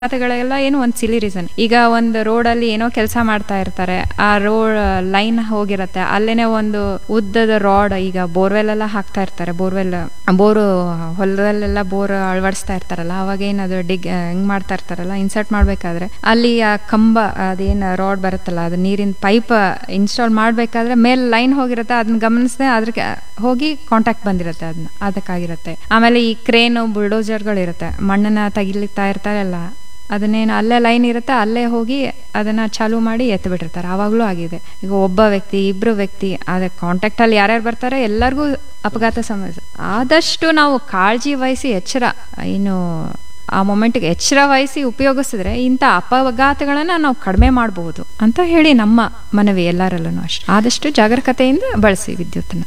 ಕಥೆಗಳೆಲ್ಲ ಏನು ಒಂದು ಸಿಲಿ ರೀಸನ್ ಈಗ ಒಂದು ರೋಡಲ್ಲಿ ಏನೋ ಕೆಲಸ ಮಾಡ್ತಾ ಇರ್ತಾರೆ ಆ ರೋಡ್ ಲೈನ್ ಹೋಗಿರತ್ತೆ ಅಲ್ಲೇನೆ ಒಂದು ಉದ್ದದ ರಾಡ್ ಈಗ ಬೋರ್ವೆಲ್ ಎಲ್ಲ ಹಾಕ್ತಾ ಇರ್ತಾರೆ ಬೋರ್ವೆಲ್ ಬೋರು ಹೊಲದಲ್ಲೆಲ್ಲ ಬೋರ್ ಅಳವಡಿಸ್ತಾ ಇರ್ತಾರಲ್ಲ ಅವಾಗ ಏನದು ಡಿಗ್ ಹೆಂಗ್ ಮಾಡ್ತಾ ಇರ್ತಾರಲ್ಲ ಇನ್ಸರ್ಟ್ ಮಾಡ್ಬೇಕಾದ್ರೆ ಅಲ್ಲಿ ಆ ಕಂಬ ಅದೇನ್ ರಾಡ್ ಬರುತ್ತಲ್ಲ ಅದು ನೀರಿನ ಪೈಪ್ ಇನ್ಸ್ಟಾಲ್ ಮಾಡ್ಬೇಕಾದ್ರೆ ಮೇಲೆ ಲೈನ್ ಹೋಗಿರುತ್ತೆ ಅದನ್ನ ಗಮನಿಸದೆ ಅದ್ರ ಹೋಗಿ ಕಾಂಟ್ಯಾಕ್ಟ್ ಬಂದಿರುತ್ತೆ ಅದನ್ನ ಅದಕ್ಕಾಗಿರುತ್ತೆ ಆಮೇಲೆ ಈ ಕ್ರೇನು ಬುಲ್ಡೋಜರ್ಗಳು ಇರುತ್ತೆ ಮಣ್ಣನ್ನ ತೆಗಿಲಿಕ್ತಾ ಇರ್ತಾರಲ್ಲ ಅದನ್ನೇನು ಅಲ್ಲೇ ಲೈನ್ ಇರುತ್ತೆ ಅಲ್ಲೇ ಹೋಗಿ ಅದನ್ನ ಚಾಲು ಮಾಡಿ ಎತ್ತು ಬಿಟ್ಟಿರ್ತಾರೆ ಆವಾಗಲೂ ಆಗಿದೆ ಈಗ ಒಬ್ಬ ವ್ಯಕ್ತಿ ಇಬ್ರು ವ್ಯಕ್ತಿ ಅದೇ ಕಾಂಟ್ಯಾಕ್ಟ್ ಅಲ್ಲಿ ಯಾರ್ಯಾರು ಬರ್ತಾರೆ ಎಲ್ಲರಿಗೂ ಅಪಘಾತ ಸಮಸ್ಯೆ ಆದಷ್ಟು ನಾವು ಕಾಳಜಿ ವಹಿಸಿ ಎಚ್ಚರ ಇನ್ನು ಆ ಮೊಮೆಂಟ್ಗೆ ಎಚ್ಚರ ವಹಿಸಿ ಉಪಯೋಗಿಸಿದ್ರೆ ಇಂಥ ಅಪಘಾತಗಳನ್ನ ನಾವು ಕಡಿಮೆ ಮಾಡಬಹುದು ಅಂತ ಹೇಳಿ ನಮ್ಮ ಮನವಿ ಎಲ್ಲರಲ್ಲೂ ಅಷ್ಟೇ ಆದಷ್ಟು ಜಾಗರೂಕತೆಯಿಂದ ಬಳಸಿ ವಿದ್ಯುತ್ತನ್ನ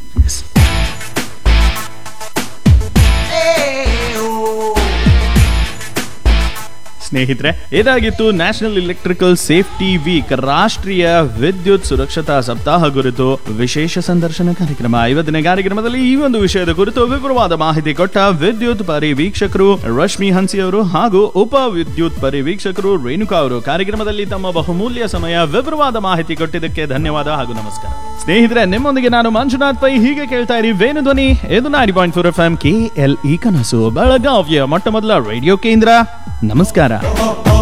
ಸ್ನೇಹಿತರೆ ಇದಾಗಿತ್ತು ನ್ಯಾಷನಲ್ ಎಲೆಕ್ಟ್ರಿಕಲ್ ಸೇಫ್ಟಿ ವೀಕ್ ರಾಷ್ಟ್ರೀಯ ವಿದ್ಯುತ್ ಸುರಕ್ಷತಾ ಸಪ್ತಾಹ ಕುರಿತು ವಿಶೇಷ ಸಂದರ್ಶನ ಕಾರ್ಯಕ್ರಮ ಇವತ್ತಿನ ಕಾರ್ಯಕ್ರಮದಲ್ಲಿ ಈ ಒಂದು ವಿಷಯದ ಕುರಿತು ವಿವರವಾದ ಮಾಹಿತಿ ಕೊಟ್ಟ ವಿದ್ಯುತ್ ಪರಿವೀಕ್ಷಕರು ರಶ್ಮಿ ಹನ್ಸಿ ಅವರು ಹಾಗೂ ಉಪ ವಿದ್ಯುತ್ ಪರಿವೀಕ್ಷಕರು ರೇಣುಕಾ ಅವರು ಕಾರ್ಯಕ್ರಮದಲ್ಲಿ ತಮ್ಮ ಬಹುಮೂಲ್ಯ ಸಮಯ ವಿವರವಾದ ಮಾಹಿತಿ ಕೊಟ್ಟಿದ್ದಕ್ಕೆ ಧನ್ಯವಾದ ಹಾಗೂ ನಮಸ್ಕಾರ ಸ್ನೇಹಿತರೆ ನಿಮ್ಮೊಂದಿಗೆ ನಾನು ಮಂಜುನಾಥ್ ಪೈ ಹೀಗೆ ಕೇಳ್ತಾ ಇರಿ ವೇಣು ಧ್ವನಿ ಇದು ninety point four F M K L E ಕನಸು ಬೆಳಗಾವಿಯ ಮೊಟ್ಟ ಮೊದಲ ರೇಡಿಯೋ ಕೇಂದ್ರ ನಮಸ್ಕಾರ